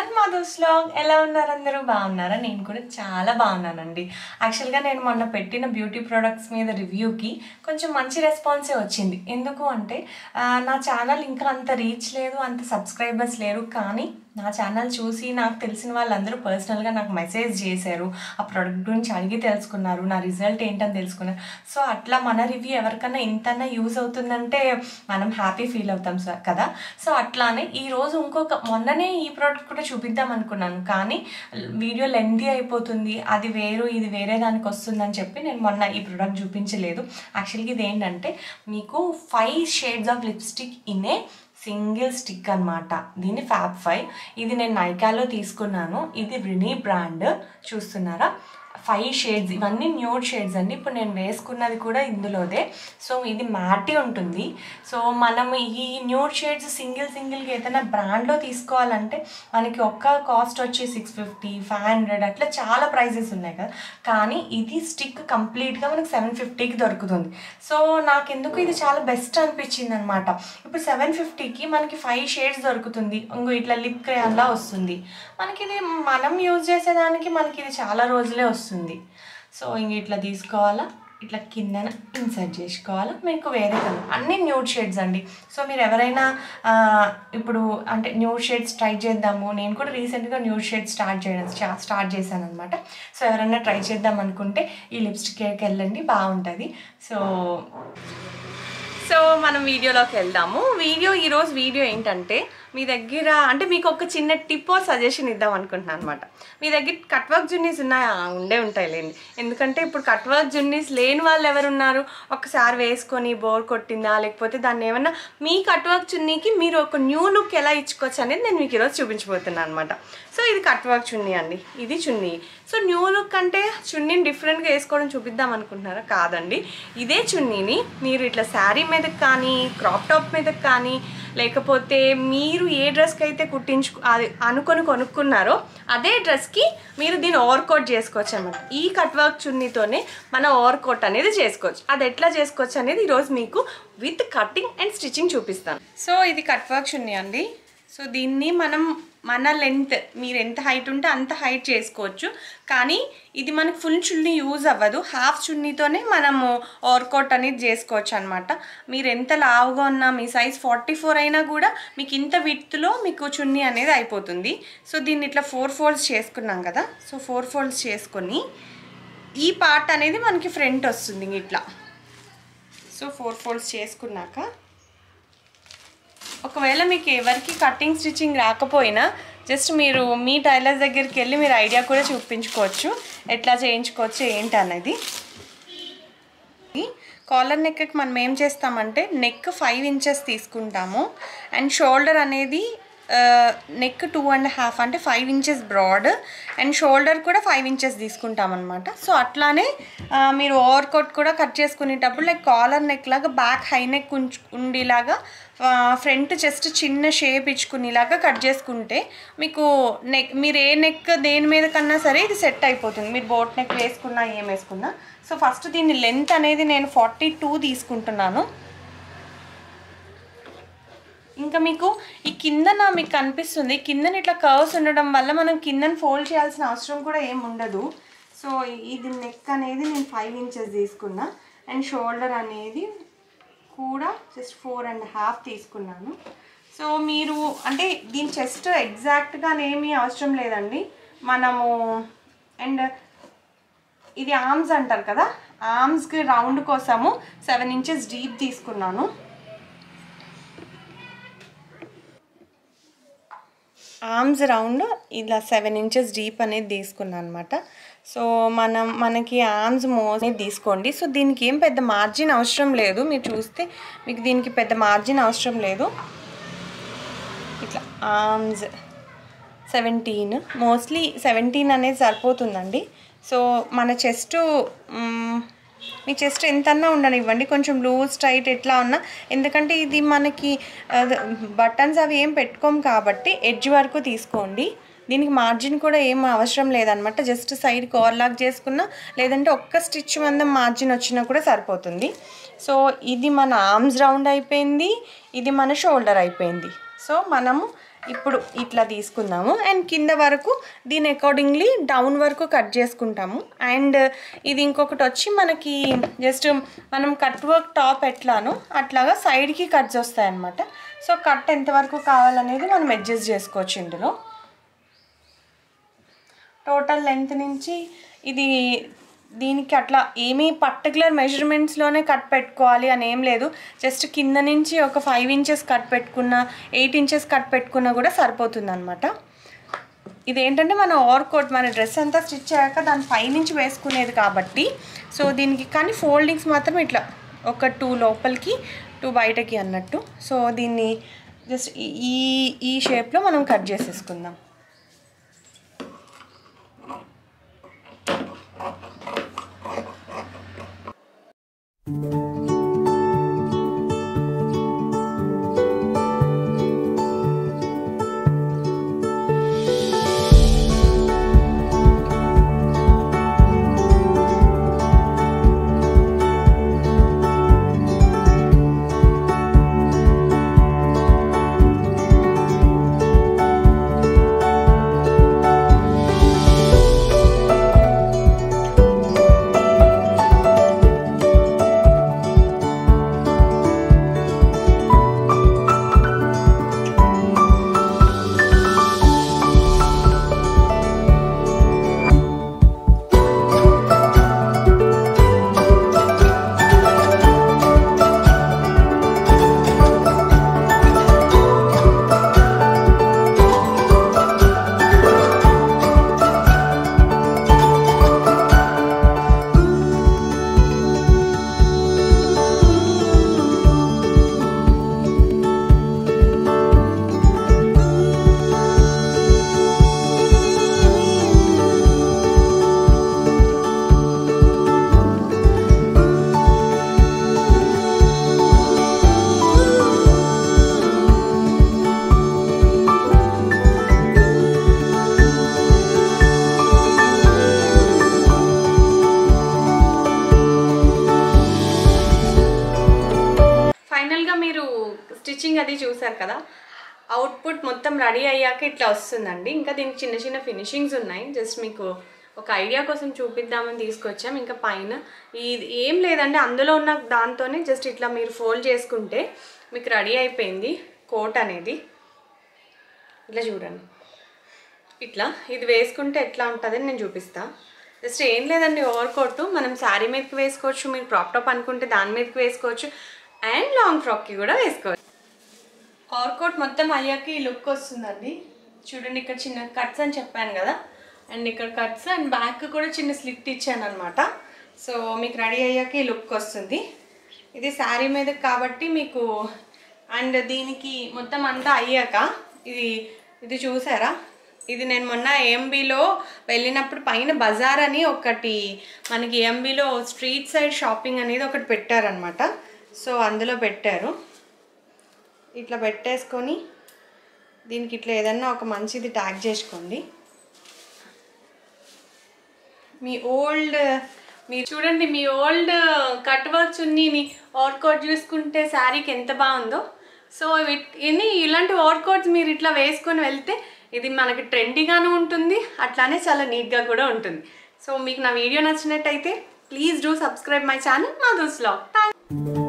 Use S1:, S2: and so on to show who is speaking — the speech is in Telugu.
S1: ఛానల్ మధుస్ వ్లాగ్ ఎలా ఉన్నారు అందరూ బాగున్నారా నేను కూడా చాలా బాగున్నానండి యాక్చువల్గా నేను మొన్న పెట్టిన బ్యూటీ ప్రొడక్ట్స్ మీద రివ్యూకి కొంచెం మంచి రెస్పాన్సే వచ్చింది ఎందుకు అంటే ఆ, నా ఛానల్ ఇంకా అంత రీచ్ లేదు అంత సబ్స్క్రైబర్స్ లేరు కానీ నా ఛానల్ చూసి నాకు తెలిసిన వాళ్ళందరూ పర్సనల్గా నాకు మెసేజ్ చేశారు ఆ ప్రోడక్ట్ గురించి అడిగి తెలుసుకున్నారు నా రిజల్ట్ ఏంటని తెలుసుకున్నారు సో అట్లా మన రివ్యూ ఎవరికన్నా ఇంతన్నా యూజ్ అవుతుందంటే మనం హ్యాపీ ఫీల్ అవుతాం సార్ కదా సో అట్లానే ఈ రోజు ఇంకొక మొన్ననే ఈ ప్రోడక్ట్ కూడా చూపిద్దాం అనుకున్నాను కానీ వీడియో లెంతీ అయిపోతుంది అది వేరు ఇది వేరే దానికి వస్తుందని చెప్పి నేను మొన్న ఈ ప్రోడక్ట్ చూపించలేదు యాక్చువల్గా ఇది ఏంటంటే మీకు five shades of lipstick in a single stick అన్నమాట దీన్ని ఫ్యాబ్ ఫైవ్ ఇది నేను నైకాలో తీసుకున్నాను ఇది రినీ బ్రాండ్ చూస్తున్నారా ఫైవ్ షేడ్స్ ఇవన్నీ న్యూడ్ షేడ్స్ అండి ఇప్పుడు నేను వేసుకున్నది కూడా ఇందులోదే సో ఇది మ్యాటీ ఉంటుంది సో మనం ఈ న్యూడ్ షేడ్స్ సింగిల్ సింగిల్గా ఏదైనా బ్రాండ్లో తీసుకోవాలంటే మనకి ఒక్క కాస్ట్ వచ్చి సిక్స్ ఫిఫ్టీ ఫైవ్ హండ్రెడ్ అట్లా చాలా ప్రైజెస్ ఉన్నాయి కదా కానీ ఇది స్టిక్ కంప్లీట్గా మనకి సెవెన్ ఫిఫ్టీకి దొరుకుతుంది సో నాకెందుకు ఇది చాలా బెస్ట్ అనిపించింది అనమాట ఇప్పుడు సెవెన్ ఫిఫ్టీకి మనకి ఫైవ్ షేడ్స్ దొరుకుతుంది ఇంకో ఇట్లా లిప్ క్రేయాన్లా వస్తుంది మనకి ఇది మనం యూజ్ చేసేదానికి మనకి ఇది చాలా రోజులే వస్తుంది సో ఇంక ఇట్లా తీసుకోవాలా ఇట్లా కిందన ఇన్సర్ట్ చేసుకోవాలా మీకు వేరే కలర్ అన్ని న్యూడ్ షేడ్స్ అండి సో మీరు ఎవరైనా ఆ, ఇప్పుడు అంటే న్యూడ్ షేడ్స్ ట్రై చేద్దాము నేను కూడా రీసెంట్గా న్యూడ్ షేడ్స్ స్టార్ట్ చేయడం స్టా- స్టార్ట్ చేశాను అనమాట సో ఎవరైనా ట్రై చేద్దాం అనుకుంటే ఈ లిప్స్టిక్కి వెళ్ళండి బాగుంటుంది సో సో మనం వీడియోలోకి వెళ్దాము వీడియో ఈరోజు వీడియో ఏంటంటే మీ దగ్గర అంటే మీకు ఒక చిన్న టిప్ ఆర్ సజెషన్ ఇద్దాం అనుకుంటున్నాను అనమాట మీ దగ్గర కట్ వర్క్ జున్నీస్ ఉన్నాయా ఉండే ఉంటాయి లేండి ఎందుకంటే ఇప్పుడు కట్ వర్క్ జున్నీస్ లేని వాళ్ళు ఎవరు ఉన్నారు ఒకసారి వేసుకొని బోర్ కొట్టిందా లేకపోతే దాన్ని ఏమన్నా మీ కట్ వర్క్ చున్నీకి మీరు ఒక న్యూ లుక్ ఎలా ఇచ్చుకోవచ్చు అనేది నేను మీకు ఈరోజు చూపించబోతున్నాను అనమాట సో ఇది కట్ వర్క్ చున్నీ అండి ఇది చున్నీ సో న్యూ లుక్ అంటే చున్నీని డిఫరెంట్గా వేసుకోవడం చూపిద్దాం అనుకుంటున్నారా కాదండి ఇదే చున్నీని మీరు ఇట్లా శారీ మీదకి కానీ క్రాప్ టాప్ మీదకి కానీ లేకపోతే మీరు ఏ డ్రెస్కి అయితే కుట్టించు అది అనుకొని కొనుక్కున్నారో అదే డ్రెస్కి మీరు దీన్ని ఓవర్ కోట్ చేసుకోవచ్చు అనమాట ఈ కట్ వర్క్ చున్నీతోనే మన ఓవర్ కోట్ అనేది చేసుకోవచ్చు అది ఎట్లా చేసుకోవచ్చు అనేది ఈరోజు మీకు విత్ కటింగ్ అండ్ స్టిచ్చింగ్ చూపిస్తాను సో ఇది కట్ వర్క్ చున్నీ అండి సో దీన్ని మనం మన లెంత్ మీరు ఎంత హైట్ ఉంటే అంత హైట్ చేసుకోవచ్చు కానీ ఇది మనకి ఫుల్ చున్నీ యూజ్ అవ్వదు హాఫ్ చున్నీతోనే మనము ఓవర్కోట్ అనేది చేసుకోవచ్చు అనమాట మీరు ఎంత లావుగా ఉన్నా మీ సైజ్ ఫార్టీ ఫోర్ అయినా కూడా మీకు ఇంత విత్లో మీకు చున్నీ అనేది అయిపోతుంది సో దీన్ని ఇట్లా ఫోర్ ఫోల్డ్స్ చేసుకున్నాం కదా సో ఫోర్ ఫోల్డ్స్ చేసుకొని ఈ పార్ట్ అనేది మనకి ఫ్రంట్ వస్తుంది ఇట్లా సో ఫోర్ ఫోల్డ్స్ చేసుకున్నాక ఒకవేళ మీకు ఎవరికి కటింగ్ స్టిచ్చింగ్ రాకపోయినా జస్ట్ మీరు మీ టైలర్ దగ్గరికి వెళ్ళి మీరు ఐడియా కూడా చూపించుకోవచ్చు ఎట్లా చేయించుకోవచ్చు ఏంటి అనేది కాలర్ నెక్కి మనం ఏం చేస్తామంటే నెక్ ఫైవ్ ఇంచెస్ తీసుకుంటాము అండ్ షోల్డర్ అనేది నెక్ టూ అండ్ హాఫ్ అంటే five inches broad and shoulder కూడా ఫైవ్ ఇంచెస్ తీసుకుంటాం అనమాట సో అట్లానే ఆ, మీరు ఓవర్ కోట్ కూడా కట్ చేసుకునేటప్పుడు లైక్ కాలర్ నెక్ లాగా బ్యాక్ హై నెక్ ఉంచు ఉండేలాగా ఫ్రంట్ జస్ట్ చిన్న షేప్ ఇచ్చుకునేలాగా కట్ చేసుకుంటే మీకు నెక్ మీరు ఏ నెక్ దేని మీద కన్నా సరే ఇది సెట్ అయిపోతుంది మీరు బోట్ నెక్ వేసుకున్నా ఏం వేసుకున్నా సో ఫస్ట్ దీని లెంత్ అనేది నేను ఫార్టీ టూ తీసుకుంటున్నాను ఇంకా మీకు ఈ కిందన మీకు కనిపిస్తుంది కిందన ఇట్లా కర్వ్స్ ఉండడం వల్ల మనం కిందన ఫోల్డ్ చేయాల్సిన అవసరం కూడా ఏం ఉండదు సో ఇది నెక్ అనేది నేను ఫైవ్ ఇంచెస్ తీసుకున్నా అండ్ షోల్డర్ అనేది కూడా జస్ట్ ఫోర్ అండ్ హాఫ్ తీసుకున్నాను సో మీరు అంటే దీని చెస్ట్ ఎగ్జాక్ట్గా ఏమీ అవసరం లేదండి మనము అండ్ ఇది ఆర్మ్స్ అంటారు కదా ఆర్మ్స్కి రౌండ్ కోసము సెవెన్ ఇంచెస్ డీప్ తీసుకున్నాను ఆర్మ్స్ రౌండ్ ఇలా సెవెన్ ఇంచెస్ డీప్ అనేది తీసుకున్నాను అనమాట సో మనం మనకి ఆర్మ్స్ మోస్ అనేది తీసుకోండి సో దీనికి ఏం పెద్ద మార్జిన్ అవసరం లేదు మీరు చూస్తే మీకు దీనికి పెద్ద మార్జిన్ అవసరం లేదు ఇట్లా ఆర్మ్స్ సెవెంటీన్ మోస్ట్లీ సెవెంటీన్ అనేది సరిపోతుందండి సో మన చెస్ట్ మీ చెస్ట్ ఎంతన్నా ఉండనివ్వండి కొంచెం లూజ్ టైట్ ఎట్లా ఉన్నా ఎందుకంటే ఇది మనకి బటన్స్ అవి ఏం పెట్టుకోం కాబట్టి ఎడ్జ్ వరకు తీసుకోండి దీనికి మార్జిన్ కూడా ఏం అవసరం లేదనమాట జస్ట్ సైడ్ కవర్ లాక్ చేసుకున్నా లేదంటే ఒక్క స్టిచ్ మందం మార్జిన్ వచ్చినా కూడా సరిపోతుంది సో ఇది మన ఆర్మ్స్ రౌండ్ అయిపోయింది ఇది మన షోల్డర్ అయిపోయింది సో మనము ఇప్పుడు ఇట్లా తీసుకుందాము అండ్ కింద వరకు దీని అకార్డింగ్లీ డౌన్ వరకు కట్ చేసుకుంటాము అండ్ ఇది ఇంకొకటి వచ్చి మనకి జస్ట్ మనం కట్ వర్క్ టాప్ ఎట్లానో అట్లాగా సైడ్కి కట్స్ వస్తాయన్నమాట సో కట్ ఎంతవరకు కావాలనేది మనం అడ్జస్ట్ చేసుకోవచ్చు ఇందులో టోటల్ లెంత్ నుంచి ఇది దీనికి అట్లా ఏమీ పర్టికులర్ మెజర్మెంట్స్లోనే కట్ పెట్టుకోవాలి అని ఏం లేదు జస్ట్ కింద నుంచి ఒక ఫైవ్ ఇంచెస్ కట్ పెట్టుకున్న ఎయిట్ ఇంచెస్ కట్ పెట్టుకున్నా కూడా సరిపోతుంది అనమాట ఇదేంటంటే మన ఓవర్ కోట్ మన డ్రెస్ అంతా స్టిచ్ అయ్యాక దాని పై నుంచి వేసుకునేది కాబట్టి సో దీనికి కానీ ఫోల్డింగ్స్ మాత్రం ఇట్లా ఒక టూ లోపలికి టూ బయటకి అన్నట్టు సో దీన్ని జస్ట్ ఈ ఈ షేప్లో మనం కట్ చేసేసుకుందాం ఫైనల్గా మీరు స్టిచ్చింగ్ అది చూసారు కదా అవుట్పుట్ మొత్తం రెడీ అయ్యాక ఇట్లా వస్తుందండి ఇంకా దీనికి చిన్న చిన్న ఫినిషింగ్స్ ఉన్నాయి జస్ట్ మీకు ఒక ఐడియా కోసం చూపిద్దామని తీసుకొచ్చాం ఇంకా పైన ఇది ఏం లేదండి అందులో ఉన్న దాంతోనే జస్ట్ ఇట్లా మీరు ఫోల్డ్ చేసుకుంటే మీకు రెడీ అయిపోయింది కోట్ అనేది ఇట్లా చూడండి ఇట్లా ఇది వేసుకుంటే ఎట్లా ఉంటుందని నేను చూపిస్తా జస్ట్ ఏం లేదండి ఓవర్ కోట్ మనం శారీ మీదకి వేసుకోవచ్చు మీరు క్రాప్ టాప్ అనుకుంటే దాని మీదకి వేసుకోవచ్చు అండ్ లాంగ్ ఫ్రాక్కి కూడా వేసుకోవచ్చు ఓవర్ కోట్ మొత్తం అయ్యాక ఈ లుక్ వస్తుందండి చూడండి ఇక్కడ చిన్న కట్స్ అని చెప్పాను కదా అండ్ ఇక్కడ కట్స్ అండ్ బ్యాక్ కూడా చిన్న స్లిట్ ఇచ్చాను అనమాట సో మీకు రెడీ అయ్యాక ఈ లుక్ వస్తుంది ఇది శారీ మీద కాబట్టి మీకు అండ్ దీనికి మొత్తం అంతా అయ్యాక ఇది ఇది చూసారా ఇది నేను మొన్న ఏఎంబీలో వెళ్ళినప్పుడు పైన బజార్ అని ఒకటి మనకి ఏఎంబీలో స్ట్రీట్ సైడ్ షాపింగ్ అనేది ఒకటి పెట్టారనమాట సో అందులో పెట్టారు ఇట్లా పెట్టేసుకొని దీనికి ఇట్లా ఏదన్నా ఒక మంచిది ట్యాగ్ చేసుకోండి మీ ఓల్డ్ మీరు చూడండి మీ ఓల్డ్ కట్ వర్క్ చున్నీని ఓవర్ కోట్ చూసుకుంటే శారీకి ఎంత బాగుందో సో ఇట్- ఇన్ని ఇలాంటి ఓవర్ కోట్స్ మీరు ఇట్లా వేసుకొని వెళ్తే ఇది మనకి ట్రెండీగాను ఉంటుంది అట్లానే చాలా నీట్గా కూడా ఉంటుంది సో మీకు నా వీడియో నచ్చినట్టయితే please do subscribe my channel మా దోస్ లాగ్ థ్యాంక్